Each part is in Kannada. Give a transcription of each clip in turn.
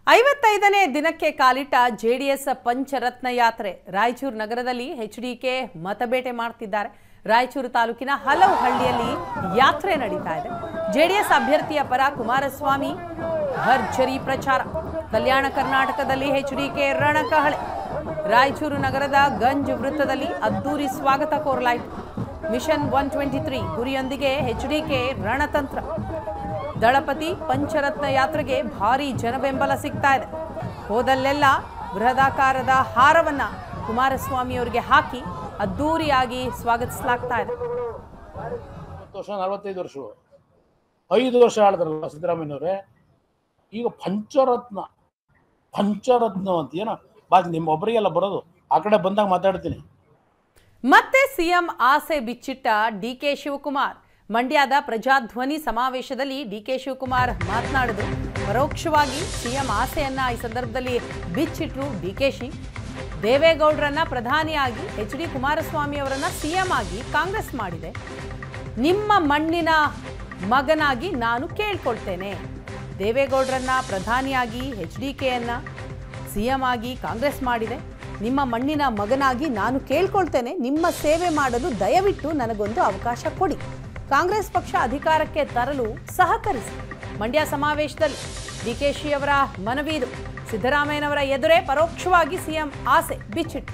ಐವತ್ತೈದನೇ ದಿನಕ್ಕೆ ಕಾಲಿಟ್ಟ ಜೆಡಿಎಸ್ ಪಂಚರತ್ನ ಯಾತ್ರೆ ರಾಯಚೂರು ನಗರದಲ್ಲಿ ಎಚ್ಡಿಕೆ ಮತಬೇಟೆ ಮಾಡ್ತಿದ್ದಾರೆ ರಾಯಚೂರು ತಾಲೂಕಿನ ಹಲವು ಹಳ್ಳಿಯಲ್ಲಿ ಯಾತ್ರೆ ನಡೀತಾ ಇದೆ ಜೆಡಿಎಸ್ ಅಭ್ಯರ್ಥಿಯ ಪರ ಕುಮಾರಸ್ವಾಮಿ ಭರ್ಜರಿ ಪ್ರಚಾರ ಕಲ್ಯಾಣ ಕರ್ನಾಟಕದಲ್ಲಿ ಎಚ್ಡಿಕೆ ರಣಕಹಳೆ ರಾಯಚೂರು ನಗರದ ಗಂಜ್ ವೃತ್ತದಲ್ಲಿ ಅದ್ದೂರಿ ಸ್ವಾಗತ ಕೋರಲಾಯಿತು ಮಿಷನ್ ಒನ್ ಟ್ವೆಂಟಿ ತ್ರೀ ಗುರಿಯೊಂದಿಗೆ ಎಚ್ಡಿಕೆ ರಣತಂತ್ರ ದಳಪತಿ ಪಂಚರತ್ನ ಯಾತ್ರೆಗೆ ಭಾರಿ ಜನಬೆಂಬಲ ಸಿಗ್ತಾ ಇದೆ ಹೋದಲ್ಲೆಲ್ಲ ಬೃಹದಾಕಾರದ ಹಾರವನ್ನ ಕುಮಾರಸ್ವಾಮಿ ಅವರಿಗೆ ಹಾಕಿ ಅದ್ದೂರಿಯಾಗಿ ಸ್ವಾಗತಿಸಲಾಗ್ತಾ ಇದೆ ಇಪ್ಪತ್ತು ವರ್ಷ ನಲವತ್ತೈದು ವರ್ಷಗಳು ಐದು ವರ್ಷ ಆಳಿದ್ರಲ್ಲ ಸಿದ್ದರಾಮಯ್ಯನವರೇ ಈಗ ಪಂಚರತ್ನ ಪಂಚರತ್ನ ಅಂತ ಏನೋ ಬಾ ನಿಮ್ಮ ಒಬ್ಬರಿಗೆಲ್ಲ ಬರೋದು ಆ ಕಡೆ ಬಂದಾಗ ಮಾತಾಡ್ತೀನಿ ಮತ್ತೆ ಸಿಎಂ ಆಸೆ ಬಿಚ್ಚಿಟ್ಟ ಡಿಕೆ ಶಿವಕುಮಾರ್ ಮಂಡ್ಯದ ಪ್ರಜಾಧ್ವನಿ ಸಮಾವೇಶದಲ್ಲಿ ಡಿಕೆ ಶಿವಕುಮಾರ್ ಮಾತನಾಡಿದ್ರು ಪರೋಕ್ಷವಾಗಿ ಸಿಎಂ ಆಸೆಯನ್ನ ಈ ಸಂದರ್ಭದಲ್ಲಿ ಬಿಚ್ಚಿಟ್ರು ಡಿಕೆಶಿ ದೇವೇಗೌಡರನ್ನ ಪ್ರಧಾನಿಯಾಗಿ ಎಚ್ ಡಿ ಕುಮಾರಸ್ವಾಮಿ ಅವರನ್ನ ಸಿಎಂ ಆಗಿ ಕಾಂಗ್ರೆಸ್ ಮಾಡಿದೆ ನಿಮ್ಮ ಮಣ್ಣಿನ ಮಗನಾಗಿ ನಾನು ಕೇಳ್ಕೊಳ್ತೇನೆ ದೇವೇಗೌಡರನ್ನ ಪ್ರಧಾನಿಯಾಗಿ ಎಚ್ ಡಿ ಕೆಯನ್ನ ಸಿಎಂ ಆಗಿ ಕಾಂಗ್ರೆಸ್ ಮಾಡಿದೆ ನಿಮ್ಮ ಮಣ್ಣಿನ ಮಗನಾಗಿ ನಾನು ಕೇಳ್ಕೊಳ್ತೇನೆ ನಿಮ್ಮ ಸೇವೆ ಮಾಡಲು ದಯವಿಟ್ಟು ನನಗೊಂದು ಅವಕಾಶ ಕೊಡಿ ಕಾಂಗ್ರೆಸ್ ಪಕ್ಷ ಅಧಿಕಾರಕ್ಕೆ ತರಲು ಸಹಕರಿಸಿ ಮಂಡ್ಯ ಸಮಾವೇಶದಲ್ಲಿ ಡಿಕೆಶಿ ಅವರ ಮನವಿ ಇದು ಸಿದ್ದರಾಮಯ್ಯನವರ ಎದುರೇ ಪರೋಕ್ಷವಾಗಿ ಸಿಎಂ ಆಸೆ ಬಿಚ್ಚಿಟ್ಟು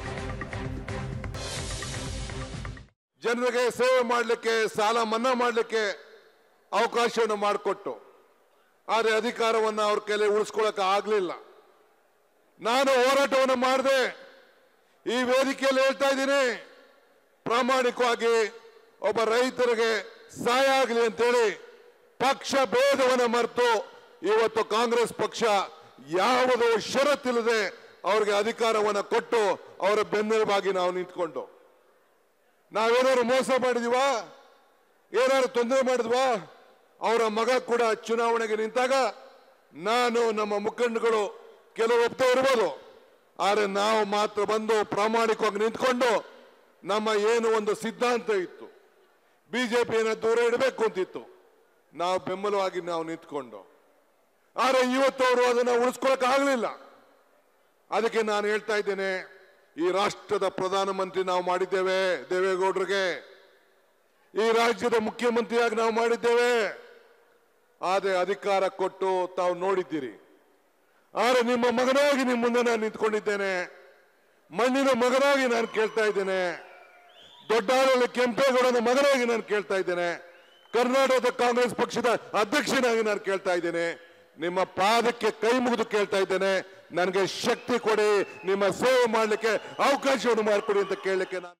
ಜನರಿಗೆ ಸೇವೆ ಮಾಡಲಿಕ್ಕೆ ಸಾಲ ಮನ್ನಾ ಮಾಡಲಿಕ್ಕೆ ಅವಕಾಶವನ್ನು ಮಾಡಿಕೊಟ್ಟು ಆದರೆ ಅಧಿಕಾರವನ್ನು ಅವ್ರ ಕೈಲಿ ಉಳಿಸ್ಕೊಳ್ಳೋಕೆ ಆಗಲಿಲ್ಲ ನಾನು ಹೋರಾಟವನ್ನು ಮಾಡಿದೆ ಈ ವೇದಿಕೆಯಲ್ಲಿ ಹೇಳ್ತಾ ಇದ್ದೀನಿ ಪ್ರಾಮಾಣಿಕವಾಗಿ ಒಬ್ಬ ರೈತರಿಗೆ ಸಹಾಯ ಆಗಲಿ ಅಂತೇಳಿ ಪಕ್ಷ ಭೇದವನ್ನು ಮರೆತು ಇವತ್ತು ಕಾಂಗ್ರೆಸ್ ಪಕ್ಷ ಯಾವುದೋ ಷರತ್ತಿಲ್ಲದೆ ಅವ್ರಿಗೆ ಅಧಿಕಾರವನ್ನು ಕೊಟ್ಟು ಅವರ ಬೆನ್ನೆಲುಬಾಗಿ ನಾವು ನಿಂತ್ಕೊಂಡು ನಾವೇನಾದ್ರು ಮೋಸ ಮಾಡಿದೀವಾ ಏನಾದ್ರು ತೊಂದರೆ ಮಾಡಿದ್ವಾ ಅವರ ಮಗ ಕೂಡ ಚುನಾವಣೆಗೆ ನಿಂತಾಗ ನಾನು ನಮ್ಮ ಮುಖಂಡಗಳು ಕೆಲವು ಒಪ್ತಾ ಇರ್ಬೋದು ಆದರೆ ನಾವು ಮಾತ್ರ ಬಂದು ಪ್ರಾಮಾಣಿಕವಾಗಿ ನಿಂತ್ಕೊಂಡು ನಮ್ಮ ಏನು ಒಂದು ಸಿದ್ಧಾಂತ ಇತ್ತು ಬಿಜೆಪಿಯನ್ನು ದೂರ ಇಡಬೇಕು ಅಂತಿತ್ತು ನಾವು ಬೆಂಬಲವಾಗಿ ನಾವು ನಿಂತ್ಕೊಂಡು ಆದರೆ ಇವತ್ತು ಅವರು ಅದನ್ನು ಉಳಿಸ್ಕೊಳಕ್ ಆಗಲಿಲ್ಲ ಅದಕ್ಕೆ ನಾನು ಹೇಳ್ತಾ ಇದ್ದೇನೆ ಈ ರಾಷ್ಟ್ರದ ಪ್ರಧಾನಮಂತ್ರಿ ನಾವು ಮಾಡಿದ್ದೇವೆ ದೇವೇಗೌಡರಿಗೆ ಈ ರಾಜ್ಯದ ಮುಖ್ಯಮಂತ್ರಿಯಾಗಿ ನಾವು ಮಾಡಿದ್ದೇವೆ ಆದರೆ ಅಧಿಕಾರ ಕೊಟ್ಟು ತಾವು ನೋಡಿದ್ದೀರಿ ಆದರೆ ನಿಮ್ಮ ಮಗನಾಗಿ ನಿಮ್ಮ ಮುಂದೆ ನಾನು ನಿಂತ್ಕೊಂಡಿದ್ದೇನೆ ಮಣ್ಣಿನ ಮಗನಾಗಿ ನಾನು ಕೇಳ್ತಾ ಇದ್ದೇನೆ ದೊಡ್ಡಾಳಲ್ಲಿ ಕೆಂಪೇಗೌಡನ ಮಗನಾಗಿ ನಾನು ಕೇಳ್ತಾ ಇದ್ದೇನೆ ಕರ್ನಾಟಕದ ಕಾಂಗ್ರೆಸ್ ಪಕ್ಷದ ಅಧ್ಯಕ್ಷನಾಗಿ ನಾನು ಕೇಳ್ತಾ ಇದ್ದೇನೆ ನಿಮ್ಮ ಪಾದಕ್ಕೆ ಕೈ ಮುಗಿದು ಕೇಳ್ತಾ ಇದ್ದೇನೆ ನನಗೆ ಶಕ್ತಿ ಕೊಡಿ ನಿಮ್ಮ ಸೇವೆ ಮಾಡಲಿಕ್ಕೆ ಅವಕಾಶವನ್ನು ಮಾಡಿಕೊಡಿ ಅಂತ ಕೇಳಲಿಕ್ಕೆ ನಾನು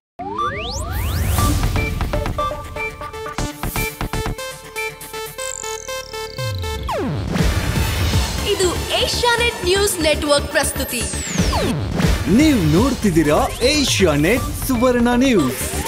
ಇದು ಏಷ್ಯಾನೆಟ್ ನ್ಯೂಸ್ ನೆಟ್ವರ್ಕ್ ಪ್ರಸ್ತುತಿ ನೀವು ನೋಡ್ತಿದ್ದೀರಾ ಏಷ್ಯಾ ನೆಟ್ ಸುವರ್ಣ ನ್ಯೂಸ್